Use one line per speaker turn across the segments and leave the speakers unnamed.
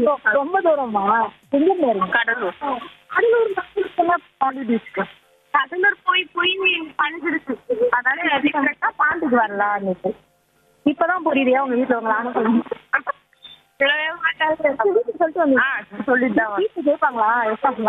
ரொ- ரொம்ப தூரமா எங்க இருந்து வரீங்க
கடலூர்
கடலூர் மக்களுக்கு பாண்டி பீச்சுக்கு
கடலூர் போய் போய் பழகிடுச்சு அதனால
கரெக்டா பாண்டிக்கு வரலான்னு இப்பதான் புரியுதே உங்க வீட்டுல உங்களை அனுப்பணும்
சொல்லவே மாட்டாங்க
வீட்டுக்கு சொல்லிட்டு வந்து
ஆ சொல்லிட்டு தான் வந்தேன்.
வீட்டுக்கு கேட்பாங்களா எப்பாங்களா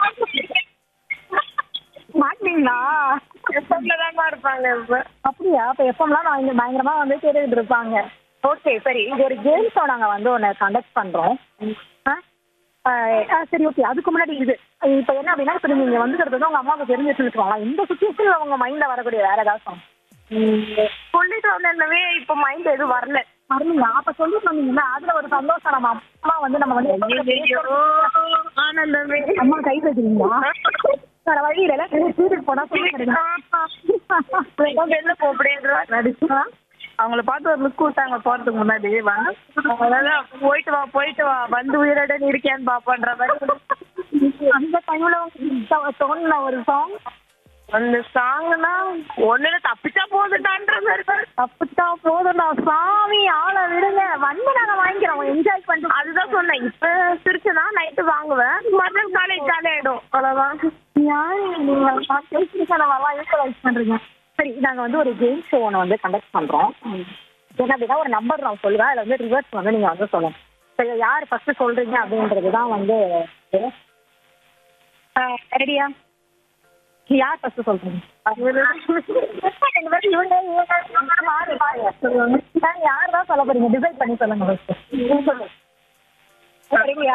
மாட்டீங்களா
எப்பவுமே தான்மா இருப்பாங்க இப்ப
அப்படியா அப்ப எப்பம்லாம் நான் இங்க பயங்கரமா வந்து கேட்டுக்கிட்டு இருப்பாங்க ஓகே சரி இது ஒரு கேம் ஷோ நாங்க வந்து ஒன்னு கண்டக்ட் பண்றோம் ஆ? ஆ, ஆ, சரி ஓகே அதுக்கு முன்னாடி இது இப்ப என்ன அப்படின்னா இப்ப நீங்க இங்க வந்துக்கிறது வந்து உங்க அம்மாவுக்கு தெரிஞ்சு வச்சுருக்கலாம் இந்த சுச்சுவேஷன்ல உங்க மைண்ட்ல வரக்கூடிய வேற ஏதாவது song?
சொல்லிட்டு வந்தேன்னவே இப்ப மைண்ட் எதுவும் வரல
வரலையா அப்ப சொல்லிட்டு வந்தீங்கன்னா அதுல ஒரு சந்தோஷம் நம்ம அம்மா வந்து நம்ம வந்து
ஐயோ, ஆனந்தமே
அம்மா கை வச்சுருங்களா வேற வழி இல்ல வீட்டுக்கு போனா சொல்லுங்க
வெளில போக முடியாது அவங்கள பார்த்து ஒரு லுக் விட்டாங்க போறதுக்கு முன்னாடி வா அதான் போயிட்டு வா போயிட்டு வா வந்து உயிரோட நீ இருக்கியான்னு பாப்பன்ற மாதிரி
அந்த டைம்ல தோணுன ஒரு சாங்
அந்த சாங்னா ஒண்ணுல தப்பிச்சா போதுட்டான்ற மாதிரி தான்.
அப்படித்தான் போதும் நான் சாமி ஆளை விடுங்க வந்து நாங்க வாங்கிக்கிறோம் என்ஜாய் பண்ணிட்டு
அதுதான் சொன்னேன் இப்ப சிரிச்சுனா நைட்டு வாங்குவேன் மறுநாள் காலேஜ் ஜாலி ஆயிடும் அவ்வளவுதான்
யாரு நீங்க பேசிருக்கா யூட்டிலைஸ் பண்றீங்க சரி நாங்க வந்து ஒரு கேம் ஷோ ஒன்று வந்து கண்டக்ட் பண்றோம் என்ன அப்படின்னா ஒரு நம்பர் நான் சொல்லுவேன் அதுல வந்து ரிவர்ஸ் வந்து நீங்க வந்து சொல்லணும் சரி யார் ஃபர்ஸ்ட் சொல்றீங்க அப்படின்றது தான் வந்து ரெடியா யார் ஃபர்ஸ்ட் சொல்றீங்க ரெண்டு பேரும் இவங்க இவங்க இவங்க மாறி மாறி சொல்லுவாங்க யார் தான் சொல்ல போறீங்க டிசைட் பண்ணி சொல்லுங்க ஃபர்ஸ்ட் சொல்லுங்க ரெடியா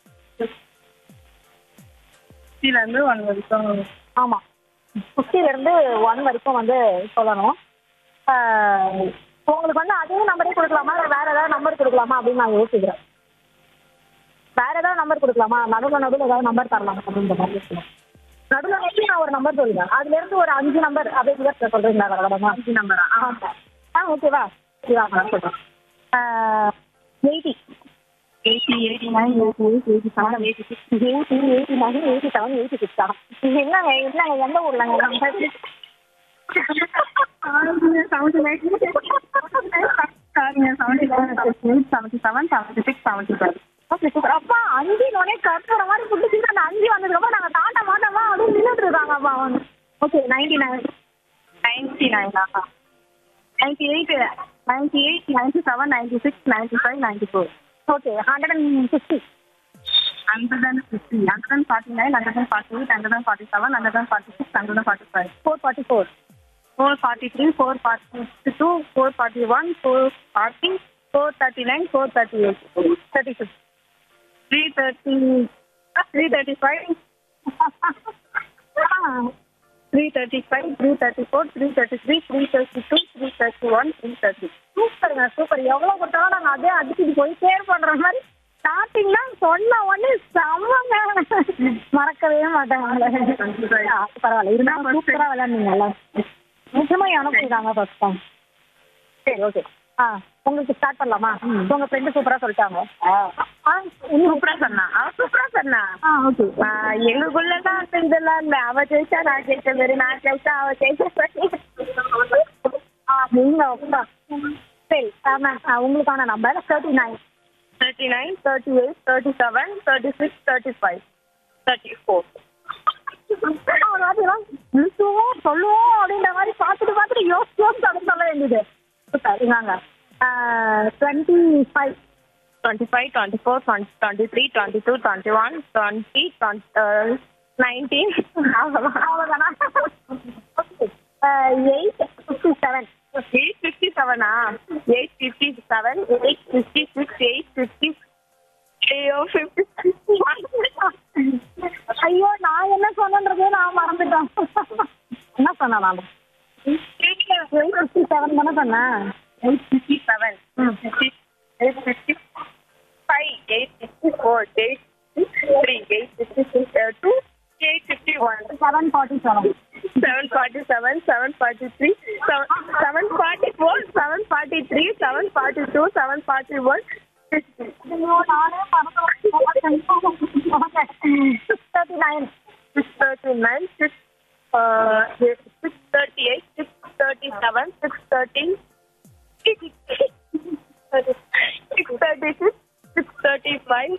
கீழ இருந்து ஒன் வரைக்கும்
ஆமா ஃபிஃப்டில இருந்து ஒன் வரைக்கும் வந்து சொல்லணும் ஆஹ் உங்களுக்கு வந்து அதே நம்பரே கொடுக்கலாமா இல்லை வேற ஏதாவது நம்பர் கொடுக்கலாமா அப்படின்னு நான் யோசிக்கிறேன் வேற ஏதாவது நம்பர் கொடுக்கலாமா நடுவில் நடுவில் ஏதாவது நம்பர் தரலாம் அப்படின்ற மாதிரி யோசிக்கிறேன் நடுவில் நடுவில் நான் ஒரு நம்பர் சொல்லுவேன் அதுல இருந்து ஒரு அஞ்சு நம்பர் அப்படியே ரிவர்ஸ்ல சொல்றீங்களா கடகடமா
அஞ்சு நம்பரா
ஆமா ஆ ஓகேவா ஓகேவா நான் சொல்றேன் eighty
eighty eighty nine eighty eight eighty seven eighty six
eighty eighty nine eighty seven eighty six தான் என்னங்க என்னங்க எந்த ஊர்லங்க நம்ம
செவன்டி நைன் சாரிங்க seventy nine seventy eight seventy seven seventy six seventy five
okay super அப்பா அஞ்சு நோனே கட்டுற மாதிரி புடிச்சிட்டு அந்த அஞ்சு வந்ததுக்கப்புறம் நாங்க தாண்ட மாட்டோமா அப்படின்னு நின்றுட்டு இருக்காங்கப்பா அவங்க ஓகே நைன்டி நைன்
நைன்டி நைனா ninety eight ninety eight ninety seven ninety six ninety five ninety four
okay hundred and fifty
hundred and fifty hundred and forty nine hundred and forty eight hundred and forty seven hundred and forty six hundred and forty five
four forty four
four forty three four forty two four forty one four forty four thirty nine four thirty eight
thirty six
three thirty three thirty five three thirty five three thirty four three thirty three three thirty two three thirty one three thirty
சூப்பருங்க super எவ்வளோ கொடுத்தாலும் நாங்கள் அதே அடிச்சுட்டு போய் care பண்ணுற மாதிரி starting தான் சொன்ன உடனே செம்மங்க மறக்கவே மாட்டாங்க ஆ, பரவாயில்ல இருந்தாலும் சூப்பராக விளையாடுனீங்கல்ல நிஜமாக அனுப்பிடுறாங்க ஃபர்ஸ்ட் டைம் சரி ஓகே ஆ உங்களுக்கு ஸ்டார்ட் பண்ணலாமா உங்க ஃப்ரெண்டு சூப்பராக சொல்லிட்டாங்க ஆ இன்னும்
சூப்பரா சொன்னா அவ சூப்பரா சொன்னா
ஆ ஓகே
ஆஹ் எங்களுக்குள்ளதான் அந்த இதெல்லாம் இல்ல அவ ஜெயிச்சா நான் ஜெயிச்ச மாதிரி நான் ஜெயிச்சா அவ ஜெயிச்ச மாதிரி
ஆ நீங்க அப்பா சரி மேம் உங்களுக்கான number thirty nine
thirty nine thirty eight thirty seven thirty six thirty five thirty four
இழுத்துவோம் சொல்லுவோம் அப்படின்ற மாதிரி பார்த்துட்டு பார்த்துட்டு யோசிச்சு யோசிச்சு அப்படின்னு சொல்ல வேண்டியது சூப்பர் இந்தாங்க twenty five
twenty five twenty four twenty three twenty two twenty one twenty nineteen
அவ்வளோதானா okay eight fifty seven
eight fifty செவனா eight fifty seven eight fifty six eight fifty ஐயோ ஃபிஃப்டி
ஐயோ நான் என்ன சொன்னன்றதே நான் மறந்துட்டேன் என்ன சொன்னேன் நான் எயிட் ஃபிஃப்டி செவன் தானே சொன்னேன்
eight fifty seven fifty eight fifty five eight fifty four eight three eight fifty six two eight fifty one
seven forty seven
seven forty seven seven forty three seven forty four seven forty three seven forty two seven forty one
ஐயோ நானே மறந்து